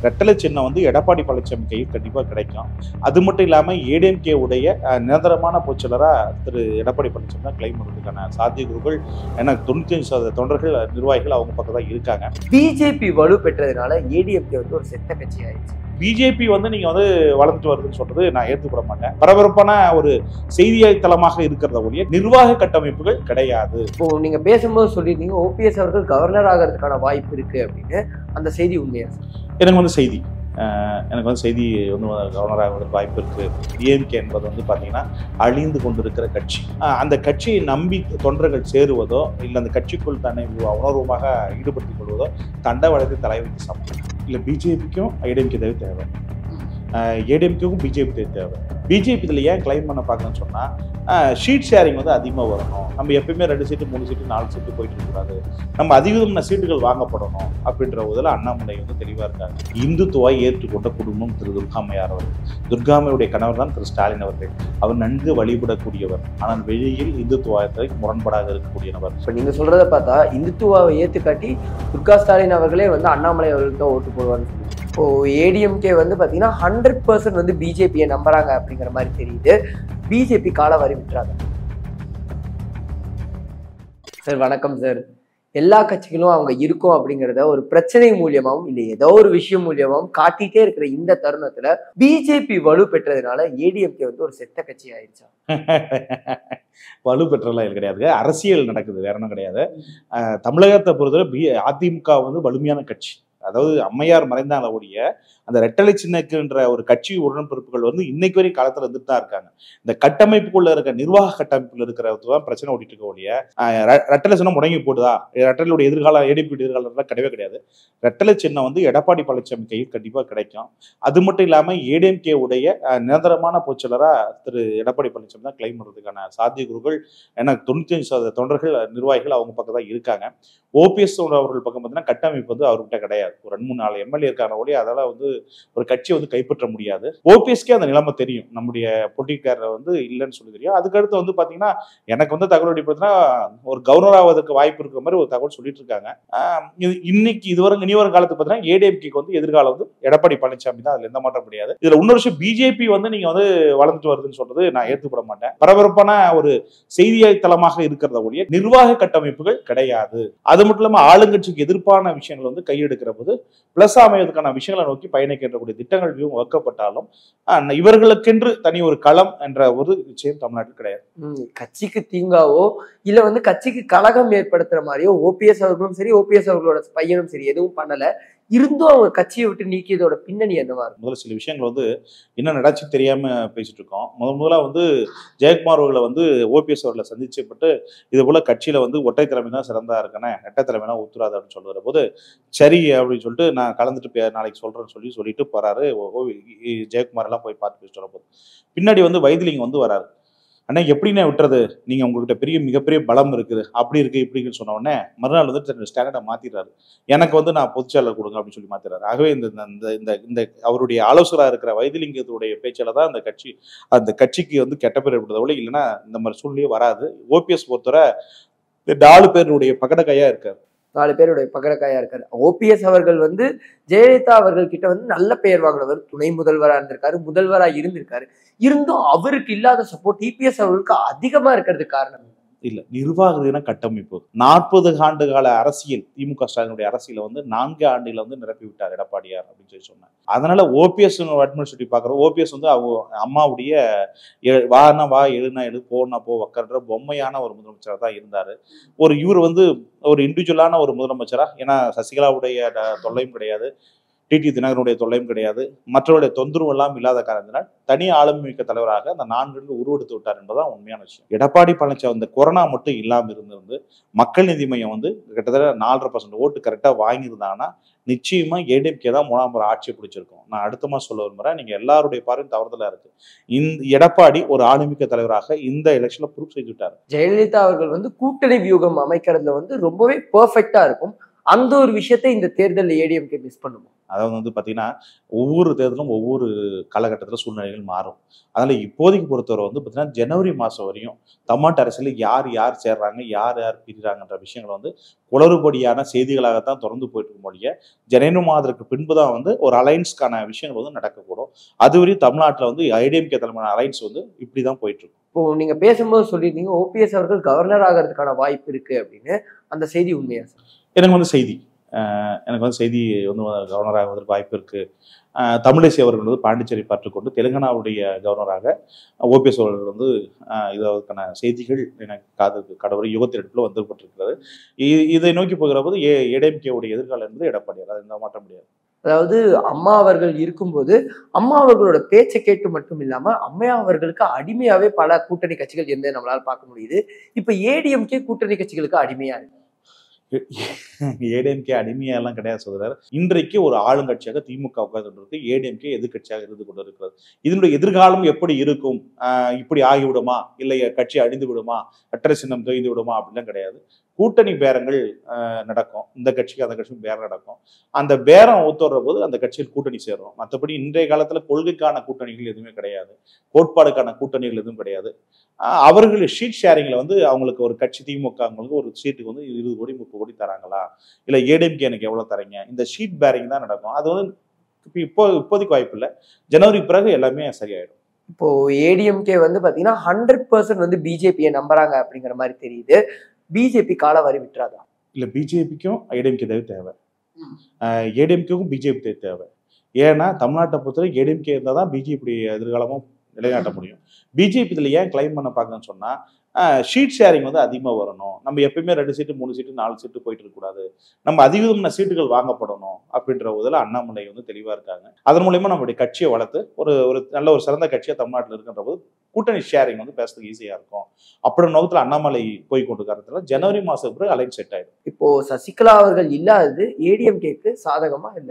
ரெட்டலை சின்னம் வந்து எடப்பாடி பழனிசாமி கையில் கண்டிப்பாக கிடைக்கும் அது மட்டும் இல்லாமல் ஏடிஎம்கே உடைய அஹ், நிரந்தரமான பொச்சலராக திரு எடப்பாடி பழனிசாமி தான் கிளைம் பண்ணுறதுக்கான சாத்தியக்கூறுகள் ஏன்னா தொண்ணூத்தஞ்சு சதவீத தொண்டர்கள் நிர்வாகிகள் அவங்க பக்கம் தான் இருக்காங்க பிஜேபி வலு பெற்றதுனால ஏடிஎம்கே வந்து ஒரு செத்த கட்சி ஆயிடுச்சு பிஜேபி வந்து நீங்க வந்து வளர்ந்துட்டு வருதுன்னு சொல்றது நான் ஏற்றுக்கொள்ள மாட்டேன் பரபரப்பான ஒரு செய்தியாய் தளமாக இருக்கிறத ஒழிய நிர்வாக கட்டமைப்புகள் கிடையாது இப்போ நீங்க பேசும்போது சொல்லியிருந்தீங்க ஓபிஎஸ் அவர்கள் கவர்னர் ஆகிறதுக்கான வாய்ப்பு இருக்கு அப்படின்னு அந்த செய்தி உண்மையா சார்? எனக்கு வந்து செய்தி அஹ் எனக்கு வந்து செய்தி வந்து கவர்னராக வாய்ப்பு இருக்கு டிஎம்கே என்பது வந்து பார்த்தீங்கன்னா அழிந்து கொண்டிருக்கிற கட்சி அஹ் அந்த கட்சியை நம்பி தொண்டர்கள் சேருவதோ இல்லை அந்த கட்சிக்குள் தன்னை உணர்வுமாக ஈடுபடுத்திக் கொள்வதோ தண்டவாளத்தை தலைவைக்கு சமம் இல்லை பிஜேபிக்கும் ஏடிஎம்கே தேவை தேவை ஏடிஎம்கேக்கும் பிஜேபி தேவை பிஜேபி இதில் ஏன் கிளைம் பண்ண பார்க்கணும்னு சொன்னால் ஷீட் ஷேரிங் வந்து அதிகமாக வரணும் நம்ம எப்பயுமே ரெண்டு சீட்டு மூணு சீட்டு நாலு சீட்டு போயிட்டு இருக்கக்கூடாது நம்ம அதிகமான சீட்டுகள் வாங்கப்படணும் அப்படின்ற இதில் அண்ணாமலை வந்து தெளிவாக இருக்காங்க இந்துத்துவா ஏற்றுக்கொண்ட குடும்பம் திரு துர்காமையார் அவர்கள் துர்காமையுடைய கணவர் தான் திரு ஸ்டாலின் அவர்கள் அவர் நன்கு வழிபடக்கூடியவர் ஆனால் வெளியில் இந்துத்துவத்தை முரண்பாடாக இருக்கக்கூடிய நபர் இப்போ நீங்க சொல்றத பார்த்தா இந்துத்துவாவை ஏத்துக்காட்டி துர்கா ஸ்டாலின் அவர்களே வந்து அண்ணாமலை அவர்களுக்கு தான் ஓட்டு போடுவார்னு சொல்லுவாங்க இப்போ ஏடிஎம்கே வந்து பாத்தீங்கன்னா ஹண்ட்ரட் பர்சன்ட் வந்து பிஜேபியை நம்புறாங்க அப்படிங்கிற மாதிரி தெரியுது பிஜேபி காலவாரி விட்டுறாங்க சார் வணக்கம் சார் எல்லா கட்சிகளும் அவங்க இருக்கும் அப்படிங்கிறத ஒரு பிரச்சனை மூலியமாவும் இல்லை ஏதோ ஒரு விஷயம் மூலியமாவும் காட்டிட்டே இருக்கிற இந்த தருணத்துல பிஜேபி வலு பெற்றதுனால ஏடிஎம்கே வந்து ஒரு செத்த கட்சி ஆயிடுச்சா வலு பெற்றலாம் இது கிடையாது அரசியல் நடக்குது வேற ஒன்றும் கிடையாது அஹ் தமிழகத்தை பொறுத்தவரை பி அதிமுக வந்து வலிமையான கட்சி அதாவது அம்மையார் மறைந்தால ஒழிய அந்த ரெட்டலை சின்னக்குன்ற ஒரு கட்சி உடன்பிறப்புகள் வந்து இன்னைக்கு வரையும் காலத்துல இருந்துட்டு தான் இருக்காங்க இந்த கட்டமைப்புக்குள்ள இருக்க நிர்வாக கட்டமைப்புல இருக்கிறது தான் பிரச்சனை ஓடிட்டு இருக்க ஒழிய அஹ் ரெ- ரெட்டலை சின்னம் முடங்கி போடுதா ரெட்டலையுடைய எதிர்காலம் ஏடிபி எதிர்காலம் கிடையவே கிடையாது ரெட்டலை சின்னம் வந்து எடப்பாடி பழனிசாமி கையில் கண்டிப்பா கிடைக்கும் அது மட்டும் இல்லாம ஏடிஎம்கே உடைய அஹ், நிரந்தரமான பொச்சலரா திரு எடப்பாடி பழனிசாமி தான் கிளைம் பண்றதுக்கான சாத்தியக்கூறுகள் ஏன்னா தொண்ணூத்தஞ்சு சதவீத தொண்டர்கள் நிர்வாகிகள் அவங்க பக்கம் தான் இருக்காங்க ஓபிஎஸ் அவர்கள் பக்கம் பார்த்தீங்கன்னா கட்டமைப்பு வந்து அவர்கிட்ட கிடையாது ஒரு ரெண்டு மூணு நாலு எம்எல்ஏ இருக்காங்க ஒழிய அதெல்லாம் வந்து ஒரு கட்சியை வந்து கைப்பற்ற முடியாது ஓபிஎஸ்க்கே அந்த நிலைமை தெரியும் நம்முடைய பொட்டிக்காரர் வந்து இல்லைன்னு சொல்லி தெரியும் அதுக்கடுத்து வந்து பாத்தீங்கன்னா எனக்கு வந்து தகவல் அடிப்படைனா ஒரு கவர்னர் ஆவதற்கு வாய்ப்பு இருக்கிற மாதிரி ஒரு தகவல் சொல்லிட்டு இருக்காங்க ஆஹ் இது இன்னைக்கு இதுவரை இனி வரும் காலத்துக்கு பார்த்தீங்கன்னா ஏடிஎம்கேக்கு வந்து எதிர்காலம் வந்து எடப்பாடி பழனிசாமி தான் அதுல எந்த மாற்றம் கிடையாது இதுல இன்னொரு விஷயம் பிஜேபி வந்து நீங்க வந்து வளர்ந்துட்டு வருதுன்னு சொல்றது நான் ஏற்றுக்கொள்ள மாட்டேன் பரபரப்பான ஒரு செய்தியாய் தளமாக இருக்கிறத ஒழிய நிர்வாக கட்டமைப்புகள் கிடையாது அது மட்டும் இல்லாம ஆளுங்கட்சிக்கு எதிர்ப்பான விஷயங்கள் வந்து கையெடுக்கிற போது பிளஸ் அமைவதற்கான விஷயங்களை நோக்கி பயணிக்கின்றக்கூடிய திட்டங்கள் வியூகம் வகுக்கப்பட்டாலும் ஆஹ், இவர்களுக்கென்று தனி ஒரு களம் என்ற ஒரு விஷயம் தமிழ்நாட்டில் கிடையாது ம், கட்சிக்கு தீங்காவோ இல்ல வந்து கட்சிக்கு கலகம் ஏற்படுத்துற மாதிரியோ ஓபிஎஸ் அவர்களும் சரி ஓபிஎஸ் அவர்களோட பையனும் சரி எதுவும் பண்ணல இருந்தும் அவங்க கட்சியை விட்டு நீக்கியதோட பின்னணி என்னவா இருக்கும் முதல்ல சில விஷயங்கள் வந்து என்ன நடச்சு தெரியாம பேசிட்டு இருக்கோம் முதல் முதலா வந்து ஜெயக்குமார் அவர்களை வந்து ஓபிஎஸ் அவர்களை சந்திச்சப்பட்டு இது போல கட்சியில வந்து ஒற்றை திறமை தான் சிறந்தா இருக்கனே ரெட்டை திறமைனா ஊத்துறாது அப்படின்னு சொல்லுற போது சரி அப்படின்னு சொல்லிட்டு நான் கலந்துட்டு பே- நாளைக்கு சொல்றேன்னு சொல்லி சொல்லிட்டு போறாரு ஓ- ஓ- இ- ஜெயக்குமார் எல்லாம் போய் பார்த்து பேசிட்டு வரும்போது பின்னாடி வந்து வைத்திலிங்கம் வந்து வராரு அண்ணா எப்படிண்ணே விட்டுறது நீங்க உங்ககிட்ட பெரிய மிகப்பெரிய பலம் இருக்குது அப்படி இருக்கு இப்படின்னு சொன்ன உடனே மறுநாள் வந்து தன்னுடைய ஸ்டாண்டர்டை மாத்திடுறாரு எனக்கு வந்து நான் பொதுச்செயலர் கொடுங்க அப்படின்னு சொல்லி மாத்திடுறாரு ஆகவே இந்த இந்த இந்த இந்த அவருடைய ஆலோசகராக இருக்கிற வைத்திலிங்கத்துடைய பேச்சால தான் அந்த கட்சி அந்த கட்சிக்கு வந்து கெட்ட பேர் ஏற்படுறத இல்லைன்னா இந்த மாதிரி சூழ்நிலையே வராது ஓபிஎஸ் பொறுத்தவரை இந்த நாலு பேருடைய பகடக்கையா இருக்காரு நாலு பேருடைய பகரக்காயா இருக்காரு ஓபிஎஸ் அவர்கள் வந்து ஜெயலலிதா அவர்கள் கிட்ட வந்து நல்ல பெயர் வாங்கினவர் துணை முதல்வரா இருந்திருக்காரு முதல்வரா இருந்திருக்காரு இருந்தும் அவருக்கு இல்லாத சப்போர்ட் இபிஎஸ் அவர்களுக்கு அதிகமா இருக்கிறதுக்கு காரணம் இல்ல நிர்வாக ரீதியான கட்டமைப்பு நாற்பது ஆண்டு கால அரசியல் திமுக ஸ்டாலினுடைய அரசியலை வந்து நான்கு ஆண்டுல வந்து நிரப்பி விட்டார் எடப்பாடியார் அப்படின்னு சொல்லி சொன்னாங்க அதனால ஓபிஎஸ் அட்மினிஸ்ட்ரேட்டிவ் பார்க்குறோம் ஓபிஎஸ் வந்து அவங்க அம்மாவுடைய எ- வானா வா எழுனா எழு போனா போ உக்கார்ற பொம்மையான ஒரு முதலமைச்சராக தான் இருந்தாரு ஒரு இவர் வந்து ஒரு இண்டிவிஜுவலான ஒரு முதலமைச்சரா ஏன்னா சசிகலாவுடைய ட- தொல்லையும் கிடையாது டிடி தினகரனுடைய தொல்லையும் கிடையாது மற்றவருடைய தொந்தரவு எல்லாம் இல்லாத காரணத்தினால் தனி ஆளுமை மிக்க தலைவராக அந்த நான்கு உருவெடுத்து விட்டார் என்பதுதான் உண்மையான விஷயம் எடப்பாடி பழனிசாமி இந்த கொரோனா மட்டும் இல்லாமல் இருந்திருந்து மக்கள் நீதி மையம் வந்து கிட்டத்தட்ட நாலரை பர்சன்ட் ஓட்டு கரெக்டாக வாங்கியிருந்தாங்கன்னா நிச்சயமா ஏடிஎம்கே தான் மூணாம் முறை ஆட்சி பிடிச்சிருக்கும் நான் அடுத்தமா சொல்ல விரும்புறேன் நீங்க எல்லாருடைய பார்வையும் தவறுதலா இருக்கு இந்த எடப்பாடி ஒரு ஆளுமிக்க தலைவராக இந்த எலெக்ஷன்ல ப்ரூவ் செய்து விட்டார் ஜெயலலிதா அவர்கள் வந்து கூட்டணி வியூகம் அமைக்கிறதுல வந்து ரொம்பவே பெர்ஃபெக்டா இருக்கும் அந்த ஒரு விஷயத்தை இந்த தேர்தலில் ஏடிஎம்கே மிஸ் பண்ணுமா அதாவது வந்து பார்த்தீங்கன்னா ஒவ்வொரு தேர்தலும் ஒவ்வொரு காலகட்டத்தில் சூழ்நிலைகள் மாறும் அதில் இப்போதைக்கு பொறுத்தவரை வந்து பார்த்தீங்கன்னா ஜனவரி மாதம் வரையும் தமிழ்நாட்டு அரசியலில் யார் யார் சேர்றாங்க யார் யார் பிரிகிறாங்கன்ற விஷயங்கள் வந்து குளறுபடியான செய்திகளாகத்தான் தொடர்ந்து போயிட்டு இருக்கும் ஒழிய ஜனவரி மாதத்துக்கு பின்பு தான் வந்து ஒரு அலைன்ஸ்க்கான விஷயங்கள் வந்து நடக்கக்கூடும் அதுவரையும் தமிழ்நாட்டில் வந்து ஐடிஎம்கே தலைமையான அலைன்ஸ் வந்து இப்படி தான் போயிட்டு இருக்கும் இப்போ நீங்க பேசும்போது சொல்லியிருந்தீங்க ஓபிஎஸ் அவர்கள் கவர்னர் ஆகிறதுக்கான வாய்ப்பு இருக்கு அப்படின்னு அந்த செய்தி உண்மையா சார் எனக்கு வந்து செய்தி அஹ் எனக்கு வந்து செய்தி வந்து கவர்னர் ஆகுவதற்கு வாய்ப்பு இருக்கு அஹ் தமிழிசை அவர்கள் வந்து பாண்டிச்சேரி பற்றுக்கொண்டு தெலுங்கானாவுடைய கவர்னராக ஓபிஎஸ் அவர்கள் வந்து அஹ் இதற்கான செய்திகள் எனக்கு காதுக்கு கடவுள் யுகத்திரட்டில் வந்துபட்டிருக்கிறது இ- இதை நோக்கி போகிற போது ஏ ஏடிஎம்கேவுடைய எதிர்காலம் என்பது எடப்பாடியார் அது எந்த மாற்ற முடியாது அதாவது அம்மா அவர்கள் இருக்கும்போது அம்மா அவர்களோட பேச்சை கேட்டு மட்டும் இல்லாம அம்மையா அவர்களுக்கு அடிமையாவே பல கூட்டணி கட்சிகள் இருந்தது நம்மளால பார்க்க முடியுது இப்ப ஏடிஎம்கே கூட்டணி கட்சிகளுக்கு அடிமையா இருக்கு ஏடிஎம்கே அடிமையெல்லாம் கிடையாது சொல்கிறார் இன்றைக்கு ஒரு ஆளுங்கட்சியாக திமுக உட்கார்ந்து இருக்கு ஏடிஎம்கே எதிர்க்கட்சியாக இருந்து கொண்டு இருக்கிறது இதனுடைய எதிர்காலம் எப்படி இருக்கும் ஆஹ் இப்படி ஆகிவிடுமா இல்லை கட்சி அழிந்து விடுமா அட்டரை சின்னம் தொய்ந்து விடுமா அப்படிலாம் கிடையாது கூட்டணி பேரங்கள் ஆஹ் நடக்கும் இந்த கட்சிக்கு அந்த கட்சிக்கும் பேரம் நடக்கும் அந்த பேரம் ஒத்துற போது அந்த கட்சியில் கூட்டணி சேரும் மற்றபடி இன்றைய காலத்துல கொள்கைக்கான கூட்டணிகள் எதுவுமே கிடையாது கோட்பாடுக்கான கூட்டணிகள் எதுவும் கிடையாது ஆஹ் அவர்கள் ஷீட் ஷேரிங்ல வந்து அவங்களுக்கு ஒரு கட்சி திமுக அவங்களுக்கு ஒரு சீட்டுக்கு வந்து இருபது கோடி முப்பது கோடி தராங்களா இல்ல ஏடிஎம்கே எனக்கு எவ்வளவு தரீங்க இந்த ஷீட் பேரிங் தான் நடக்கும் அது வந்து இப்ப இப்போ இப்போதைக்கு வாய்ப்பு இல்லை ஜனவரி பிறகு எல்லாமே சரியாயிடும் இப்போ ஏடிஎம்கே வந்து பாத்தீங்கன்னா ஹண்ட்ரட் பர்சன்ட் வந்து பிஜேபியை நம்புறாங்க அப்படிங்கிற மாதிரி தெரியுது பிஜேபி காலவாரி விட்டுறாதா இல்ல பிஜேபிக்கும் ஏடிஎம்கே தேவை தேவை ம். ஏடிஎம்கேக்கும் பிஜேபி தேவை ஏன்னா தமிழ்நாட்டை பொறுத்தவரை ஏடிஎம்கே இருந்தால் தான் பிஜேபி எதிர்காலமும் நிலைநாட்ட முடியும் பிஜேபி இதில் ஏன் கிளைம் பண்ண பார்க்கணும்னு சொன்னா ஷீட் ஷேரிங் வந்து அதிகமாக வரணும் நம்ம எப்பயுமே ரெண்டு சீட்டு மூணு சீட்டு நாலு சீட்டு போயிட்டு இருக்கக்கூடாது நம்ம அதிகமான சீட்டுகள் வாங்கப்படணும் அப்படின்ற இதில் அண்ணாமலை வந்து தெளிவாக இருக்காங்க அதன் மூலயமா நம்மளுடைய கட்சியை வளர்த்து ஒரு ஒரு நல்ல ஒரு சிறந்த கட்சியாக தமிழ்நாட்டில் இருக்கின்ற போது கூட்டணி ஷேரிங் வந்து பேசுறதுக்கு ஈஸியாக இருக்கும் அப்படி நோக்கத்தில் அண்ணாமலை போய் கொண்டு இருக்கிறதுல ஜனவரி மாதம் பிறகு அலைன் செட் ஆயிடும் இப்போ சசிகலா அவர்கள் இல்லாதது ஏடிஎம்கேக்கு சாதகமா இல்ல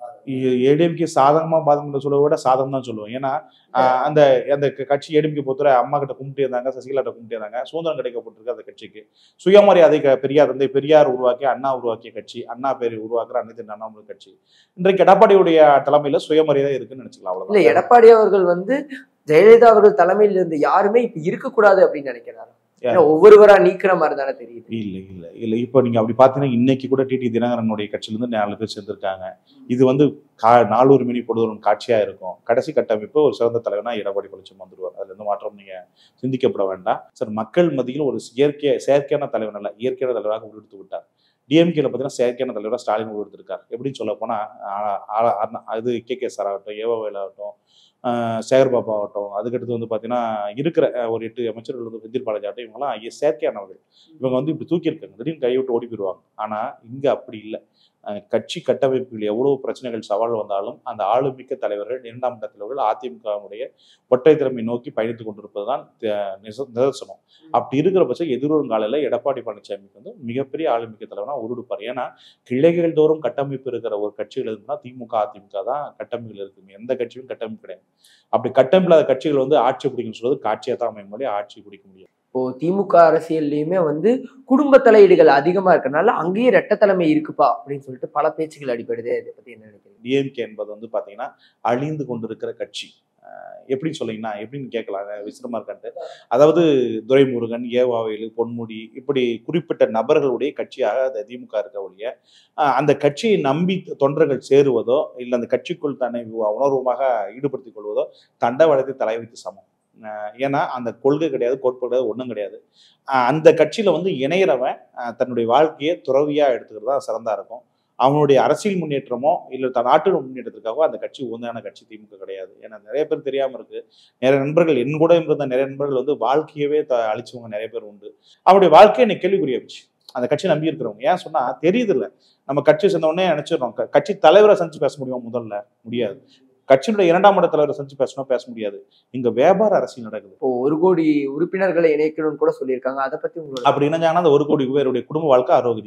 ஏடிஎம்கே சாதகமாக பாதகம் சொல்லுவதை விட சாதகம் தான் சொல்லுவேன் ஏன்னா ஆஹ் அந்த அந்த க- கட்சி ஏடிஎம்கே பொறுத்தவரை அம்மா கிட்ட கும்பிட்டு இருந்தாங்க சசிகலா கிட்ட கும்பிட்டு இருந்தாங்க சுதந்திரம் கிடைக்கப்பட்டிருக்கு அந்த கட்சிக்கு சுயமரியாதை க- பெரியார் தந்தை பெரியார் உருவாக்கி அண்ணா உருவாக்கிய கட்சி அண்ணா பேர் உருவாக்குற அனைத்து அண்ணாமலை கட்சி இன்றைக்கு எடப்பாடியுடைய தலைமையில சுயமரியாதை இருக்குன்னு நினைச்சுக்கலாம் இல்ல அவ்வளவுதான் எடப்பாடி அவர்கள் வந்து ஜெயலலிதா அவர்கள் தலைமையில் இருந்து யாருமே இப்ப இருக்கக்கூடாது அப்படின்னு நினைக்கிறாரு யார்? ஏன்னா ஒவ்வொருவரா நீக்கிற மாதிரி தானே தெரியுது இல்ல இல்ல இல்ல இப்போ நீங்க அப்படி பாத்தீங்கன்னா இன்னைக்கு கூட டிடி தினகரனுடைய கட்சியில இருந்து நாலு பேர் சேர்ந்திருக்காங்க இது வந்து கா நாலூர் மினி பொழுதும் காட்சியா இருக்கும் கடைசி கட்டமைப்பு ஒரு சிறந்த தலைவனா எடப்பாடி பழனிசாமி வந்துருவார் அதுல எந்த மாற்றம் நீங்க சிந்திக்கப்பட வேண்டாம் சார் மக்கள் மத்தியில் ஒரு இயற்கை செயற்கையான தலைவன் அல்ல இயற்கையான தலைவராக உருவெடுத்து விட்டார் டிஎம்கேல பார்த்தீங்கன்னா செயற்கையான தலைவராக ஸ்டாலின் உருவெடுத்திருக்கார் எப்படின்னு சொல்ல போனா ஆ- ஆ- அண்ணா- இது கே கே சார் ஆகட்டும் ஏவாவேல் ஆகட்டும் ஆஹ் சேகர் பாபா ஆகட்டும் அதுக்கடுத்து வந்து பார்த்தீங்கன்னா இருக்கிற அஹ், ஒரு எட்டு அமைச்சர்கள் வந்து செந்தில் பாலாஜி ஆகட்டும் இவங்கெல்லாம் ஐய- செயற்கையானவர்கள் இவங்க வந்து இப்படி தூக்கியிருக்காங்க திடீர்னு கை விட்டு ஓடி போயிடுவாங்க ஆனா இங்க அப்படி இல்லை அஹ் கட்சி கட்டமைப்புகள் எவ்வளவு பிரச்சனைகள் சவால் வந்தாலும் அந்த ஆளுமிக்க தலைவர்கள் இரண்டாம் கட்ட தலைவர்கள் அதிமுகவுடைய ஒற்றை திறமை நோக்கி பயணித்துக் கொண்டிருப்பதுதான் த- நிச- நிதர்சனம் அப்படி இருக்கிற பட்சம் எதிர்வரும் காலையில எடப்பாடி பழனிசாமிக்கு வந்து மிகப்பெரிய ஆளுமிக்க தலைவனா உருடுப்பார் ஏன்னா கிளைகள் தோறும் கட்டமைப்பு இருக்கிற ஒரு கட்சிகள் இருக்குன்னா திமுக அதிமுக தான் கட்டமைப்புகள் இருக்கு எந்த கட்சியும் கட்டமைப்பு கிடையாது அப்படி கட்டமைப்பில்லாத கட்சிகள் வந்து ஆட்சி பிடிக்கும் சொல்றது காட்சியை தான் அமையும் மொழி ஆட்சி பிடிக்க முடியாது இப்போ திமுக அரசியல்லையுமே வந்து குடும்ப தலையீடுகள் அதிகமா இருக்கறனால அங்கேயே ரெட்ட தலைமை இருக்குப்பா அப்படின்னு சொல்லிட்டு பல பேச்சுகள் அடிபடுது இதை பத்தி என்ன நினைக்கிறீங்க டிஎம்கே என்பது வந்து பாத்தீங்கன்னா அழிந்து கொண்டிருக்கிற கட்சி அஹ் எப்படி சொல்லிங்கன்னா எப்படின்னு கேட்கலாம் விசிரமா இருக்கான்ட்டு அதாவது துரைமுருகன் ஏவாவேலு பொன்முடி இப்படி குறிப்பிட்ட நபர்களுடைய கட்சியாக அந்த திமுக இருக்க ஒழிய அஹ் அந்த கட்சியை நம்பி தொண்டர்கள் சேருவதோ இல்லை அந்த கட்சிக்குள் தன்னை உணர்வுமாக ஈடுபடுத்திக் கொள்வதோ தண்டவாளத்தை தலை வைத்து சமம் அஹ் ஏன்னா அந்த கொள்கை கிடையாது கோட்பாடு கிடையாது ஒன்றும் கிடையாது அஹ் அந்த கட்சியில வந்து இணையறவன் அஹ் தன்னுடைய வாழ்க்கையை துறவியா எடுத்துக்கிறது தான் சிறந்தா இருக்கும் அவனுடைய அரசியல் முன்னேற்றமோ இல்லை தன் நாட்டு முன்னேற்றத்திற்காகவோ அந்த கட்சி உண்மையான கட்சி திமுக கிடையாது ஏன்னா நிறைய பேர் தெரியாம இருக்கு நிறைய நண்பர்கள் என் கூட இருந்த நிறைய நண்பர்கள் வந்து வாழ்க்கையவே த அழிச்சவங்க நிறைய பேர் உண்டு அவருடைய வாழ்க்கையை இன்னைக்கு கேள்விக்குறியாச்சு அந்த கட்சி நம்பி இருக்கிறவங்க ஏன் சொன்னா தெரியுது இல்ல நம்ம கட்சி சேர்ந்த உடனே நினைச்சிடறோம் க- கட்சி தலைவரை சந்திச்சு பேச முடியுமா முதல்ல முடியாது கட்சியினுடைய இரண்டாம் இட தலைவரை சந்திச்சு பேசணும் பேச முடியாது இங்க வியாபார அரசியல் நடக்குது இப்போ ஒரு கோடி உறுப்பினர்களை இணைக்கணும்னு கூட சொல்லியிருக்காங்க அதை பத்தி உங்களோட அப்படி இணைஞ்சாங்கன்னா அந்த ஒரு கோடி பேருடைய குடும்ப வாழ்க்கை அரோகதி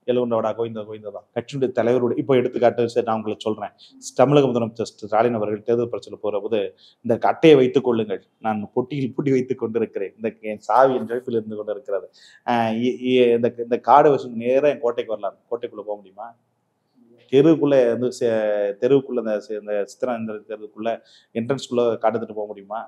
எலுவண்டோடா கோவிந்தா கோவிந்தா தான் கட்சியுடைய தலைவருடைய இப்போ எடுத்துக்காட்டு சரி நான் உங்களுக்கு சொல்றேன் தமிழக முதலமைச்சர் ஸ்டாலின் அவர்கள் தேர்தல் பிரச்சனை போற போது இந்த அட்டையை வைத்துக் கொள்ளுங்கள் நான் பொட்டியில் பூட்டி வைத்துக் கொண்டிருக்கிறேன் இந்த என் சாவி என் ஜெயிப்பில் இருந்து கொண்டு இருக்கிறது ஆஹ் இ- இ- இந்த இந்த காடை வச்சு நேரா என் கோட்டைக்கு வரலாம் கோட்டைக்குள்ள போக முடியுமா தெருவுக்குள்ள வந்து செ- தெருவுக்குள்ள இந்த செ- இந்த சித்திரா தெருவுக்குள்ள என்ட்ரன்ஸ்குள்ள காட்டுத்துட்டு போக முடியுமா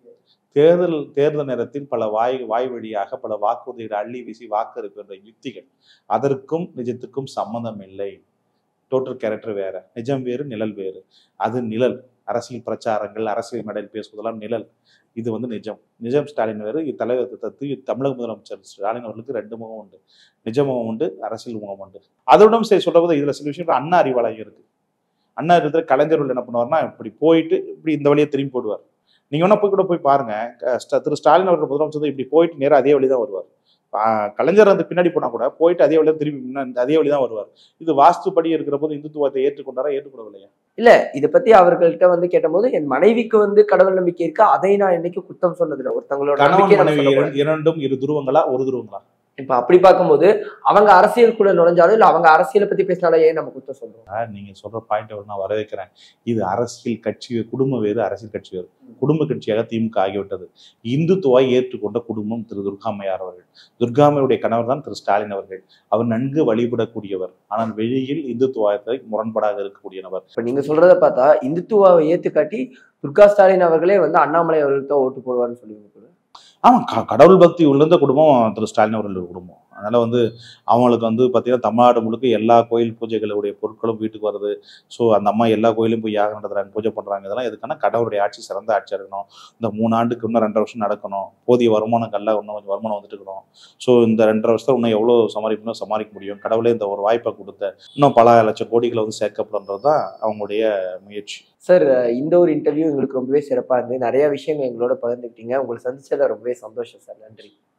தேர்தல் தேர்தல் நேரத்தில் பல வாய் வாய் வழியாக பல வாக்குறுதிகளை அள்ளி வீசி வாக்கு இருக்கின்ற யுக்திகள் அதற்கும் நிஜத்துக்கும் சம்மந்தம் இல்லை டோட்டல் கேரக்டர் வேற நிஜம் வேறு நிழல் வேறு அது நிழல் அரசியல் பிரச்சாரங்கள் அரசியல் மேடையில் பேசுவதெல்லாம் நிழல் இது வந்து நிஜம் நிஜம் ஸ்டாலின் வேறு இது தலைவர் தத்து தமிழக முதலமைச்சர் ஸ்டாலின் அவர்களுக்கு ரெண்டு முகம் உண்டு நிஜ முகம் உண்டு அரசியல் முகம் உண்டு அதோடும் சரி சொல்றது இதுல சில விஷயங்கள் அண்ணா அறிவாலயம் இருக்கு அண்ணா இருக்கிற கலைஞர் உள்ள என்ன பண்ணுவார்னா இப்படி போயிட்டு இப்படி இந்த வழியை திரும்பி போடுவார் நீங்க வேணா போய் கூட போய் பாருங்க க- ஸ்ட- திரு ஸ்டாலின் அவர்கள் முதலமைச்சர் இப்படி போயிட்டு நேரா அதே வழி தான் வருவார் ஆஹ் கலைஞர் வந்து பின்னாடி போனா கூட போயிட்டு அதே வழியா திரும்பி முன்ன- அதே வழி தான் வருவார் இது வாஸ்துப்படி இருக்கிற போது இந்துத்துவத்தை ஏற்றுக்கொண்டாரா ஏற்றுக்கொள்ளவில்லையா இல்ல இத பத்தி அவர்கள்ட்ட வந்து கேட்டபோது என் மனைவிக்கு வந்து கடவுள் நம்பிக்கை இருக்கு அதை நான் என்னைக்கு குத்தம் சொன்னதில்ல ஒருத்தங்களோட கணவன் நம்பிக்கையை நம்ம மனைவி சொல்லக்கூடாது. இர- இரண்டும் இரு துருவங்களா ஒரு துருவங்களா இப்ப அப்படி பார்க்கும்போது அவங்க அரசியலுக்குள்ள நுழைஞ்சாலும் இல்ல அவங்க அரசியலை பத்தி பேசினாலே ஏன் நம்ம குத்தம் சொல்றோம் ஆஹ் நீங்க சொல்ற பாயிண்ட் நான் வரவேற்கிறேன் இது அரசியல் கட்சி வே- குடும்பம் வேறு அரசியல் கட்சி வேறு குடும்ப கட்சியாக திமுக ஆகிவிட்டது இந்துத்துவாய் ஏற்றுக்கொண்ட குடும்பம் திரு துர்காமையார் அவர்கள் துர்காமையுடைய கணவர் தான் திரு ஸ்டாலின் அவர்கள் அவர் நன்கு வழிபடக்கூடியவர் ஆனால் வெளியில் இந்துத்துவத்தை முரண்பாடாக இருக்கக்கூடிய நபர் இப்ப நீங்க சொல்றத பார்த்தா இந்துத்துவாவை ஏத்து காட்டி துர்கா ஸ்டாலின் அவர்களே வந்து அண்ணாமலை அவர்களுக்கு தான் ஓட்டு போடுவார்னு சொல்லுவீங்க போல. ஆமா க- கடவுள் பக்தி உள்ளந்த குடும்பம் திரு ஸ்டாலின் அவர்களுடைய குடும்பம் அதனால வந்து அவங்களுக்கு வந்து பார்த்தீங்கன்னா தமிழ்நாடு முழுக்க எல்லா கோயில் பூஜைகளுடைய பொருட்களும் வீட்டுக்கு வருது ஸோ அந்த அம்மா எல்லா கோயிலும் போய் யாகம் நடத்துறாங்க பூஜை பண்றாங்க இதெல்லாம் எதுக்கான கடவுளுடைய ஆட்சி சிறந்த ஆட்சியாக இருக்கணும் இந்த மூணு ஆண்டுக்கு இன்னும் ரெண்டரை வருஷம் நடக்கணும் போதிய வருமானம் கல்ல இன்னும் கொஞ்சம் வருமானம் வந்துட்டு இருக்கணும் ஸோ இந்த ரெண்டரை வருஷத்துல இன்னும் எவ்வளோ சமாளிக்கணும் சமாளிக்க முடியும் கடவுளே இந்த ஒரு வாய்ப்பை கொடுத்த இன்னும் பல லட்சம் கோடிகளை வந்து சேர்க்கப்படுன்றது தான் அவங்களுடைய முயற்சி சார் இந்த ஒரு இன்டர்வியூ எங்களுக்கு ரொம்பவே சிறப்பா இருந்து நிறைய விஷயங்கள் எங்களோட பகிர்ந்துக்கிட்டீங்க உங்களை சந்திச்சதுல ரொம்பவே சந்தோஷம் சார் நன்றி